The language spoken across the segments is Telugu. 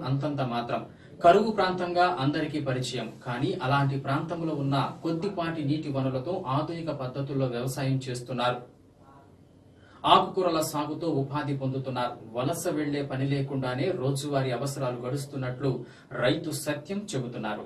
అంతంత మాత్రం కరువు ప్రాంతంగా అందరికీ పరిచయం కానీ అలాంటి ప్రాంతంలో ఉన్న కొద్దిపాటి నీటి వనరులతో ఆధునిక పద్ధతుల్లో వ్యవసాయం చేస్తున్నారు ఆకుకూరల సాగుతో ఉపాధి పొందుతున్నారు వలస వెళ్లే పని లేకుండానే రోజువారీ అవసరాలు గడుస్తున్నట్లు రైతు సత్యం చెబుతున్నారు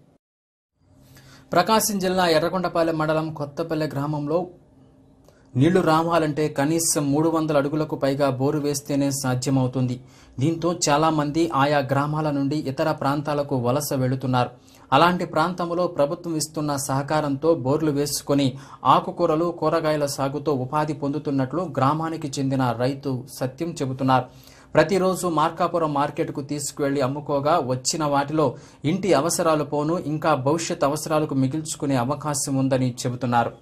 ప్రకాశం జిల్లా ఎర్రగొండపాలెం మండలం కొత్తపల్లె గ్రామంలో నీళ్లు రావాలంటే కనీసం మూడు వందల అడుగులకు పైగా బోరు వేస్తేనే సాధ్యమవుతుంది దీంతో చాలా మంది ఆయా గ్రామాల నుండి ఇతర ప్రాంతాలకు వలస వెళుతున్నారు అలాంటి ప్రాంతంలో ప్రభుత్వం ఇస్తున్న సహకారంతో బోర్లు వేసుకొని ఆకుకూరలు కూరగాయల సాగుతో ఉపాధి పొందుతున్నట్లు గ్రామానికి చెందిన రైతు సత్యం చెబుతున్నారు ప్రతిరోజు మార్కాపురం మార్కెట్కు తీసుకువెళ్లి అమ్ముకోగా వచ్చిన వాటిలో ఇంటి అవసరాలు పోను ఇంకా భవిష్యత్ అవసరాలకు మిగిల్చుకునే అవకాశం ఉందని చెబుతున్నారు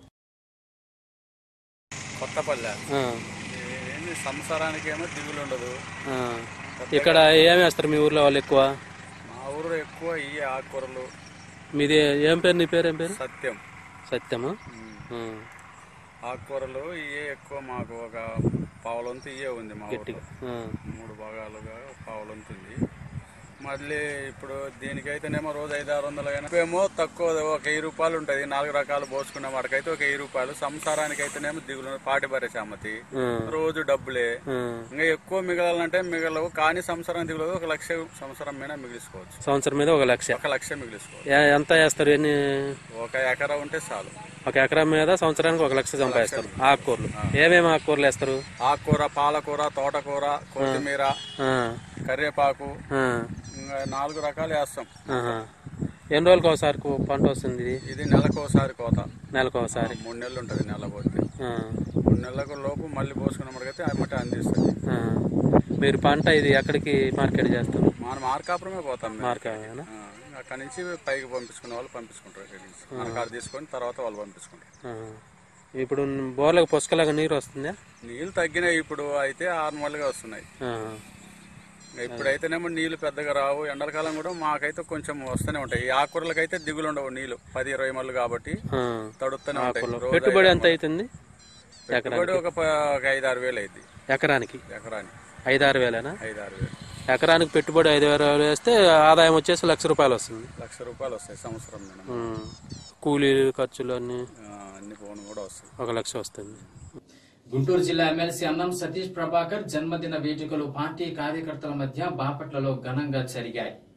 కొత్తపల్లె ఆ, ఏంది సంసారానికి ఏమో దిగులు ఉండదు ఆ. ఇక్కడ ఏమి వేస్తారు మీ ఊర్లో వాళ్ళు ఎక్కువ మా ఊరు ఎక్కువ ఈ ఆకుకూరలు మీది ఏం పేరు నీ పేరు ఏం పేరు సత్యం సత్యమా ఉమ్. ఆ, ఆకుకూరలు ఇయే ఎక్కువ మాకు ఒక పావులంతు ఇయే ఉంది మా ఊర్లో గట్టిగా ఆ, మూడు భాగాలుగా పావులంతు ఉంది మళ్ళీ ఇప్పుడు దీనికైతేనేమో రోజు ఐదు ఆరు వందలు అయినా ఏమో తక్కువ ఒక వెయ్యి రూపాయలు ఉంటుంది నాలుగు రకాలు పోసుకునే వాటికైతే ఒక వెయ్యి రూపాయలు సంసారానికి అయితేనేమో దిగులు పాటి బరే సామతి ఆ, రోజు డబ్బులే ఆ. ఇంకా ఎక్కువ మిగలాలంటే మిగలవు కానీ సంవత్సరం దిగులు ఒక లక్ష సంవత్సరం మీద మిగిలించుకోవచ్చు సంవత్సరం మీద ఒక లక్ష ఒక లక్ష మిగిలించుకోవచ్చు ఏ- ఎంత వేస్తారు ఎన్ని ఒక ఎకరా ఉంటే చాలు ఒక ఎకరం మీద సంవత్సరానికి ఒక లక్ష సంపాదిస్తారు ఆకుకూరలు ఏమేమి ఆకుకూరలు వేస్తారు ఆకుకూర పాలకూర తోటకూర కొత్తిమీర ఆ, కరివేపాకు ఆ, ఇంకా నాలుగు రకాలు వేస్తాం ఆహా. ఎన్ని రోజులకు ఒకసారి కూ- పంట వస్తుంది ఇది ఇది నెలకు ఒకసారి కోత నెలకు ఒకసారి మూడు నెలలు ఉంటుంది నెల పోతే ఆ, మూడు నెలలకు లోపు మళ్ళీ పోసుకున్నప్పటికైతే అమ్మటే అందిస్తుంది ఆ. మీరు పంట ఇది ఎక్కడికి మార్కెట్ చేస్తారు మనం మార్కాపురమే పోతాం మేము. మార్కెట్ ఆ, అక్కడి నుంచి పైకి పంపించుకునే వాళ్ళు పంపించుకుంటారు ఇక్కడి నుంచి మన కాడ తీసుకొని తర్వాత వాళ్ళు పంపించుకుంటారు ఇప్పుడు బోర్లకు పుష్కలాగా నీరు వస్తుందా నీళ్ళు తగ్గినాయి ఇప్పుడు అయితే నార్మల్గా వస్తున్నాయి ఆ, ఇంకా ఇప్పుడైతేనేమో నీళ్లు పెద్దగా రావు ఎండాకాలం కూడా మాకైతే కొంచెం వస్తూనే ఉంటాయి ఈ ఆకుకూరలకైతే దిగులు ఉండవు నీళ్లు పది ఇరవై మళ్ళు కాబట్టి ఆ. తడుస్తూనే ఉంటాయి రోజు పెట్టుబడి ఎంత అవుతుంది పెట్టుబడి ఒక ప- ఒక ఐదు ఆరు వేలు అయింది ఎకరానికి ఎకరానికి ఐదారు వేలేనా ఐదు ఆరు వేలు ఎకరానికి పెట్టుబడి ఐదు వేలు వేస్తే ఆదాయం వచ్చేసి లక్ష రూపాయలు వస్తుంది లక్ష రూపాయలు వస్తాయి సంవత్సరం మీద ఉమ్. కూలీ ఖర్చులు అన్ని అన్ని పోను కూడా వస్తాయి ఒక లక్ష వస్తుంది గుంటూరు జిల్లా ఎమ్మెల్సీ అన్నం సతీష్ ప్రభాకర్ జన్మదిన వేడుకలు పార్టీ కార్యకర్తల మధ్య బాపట్లలో ఘనంగా జరిగాయి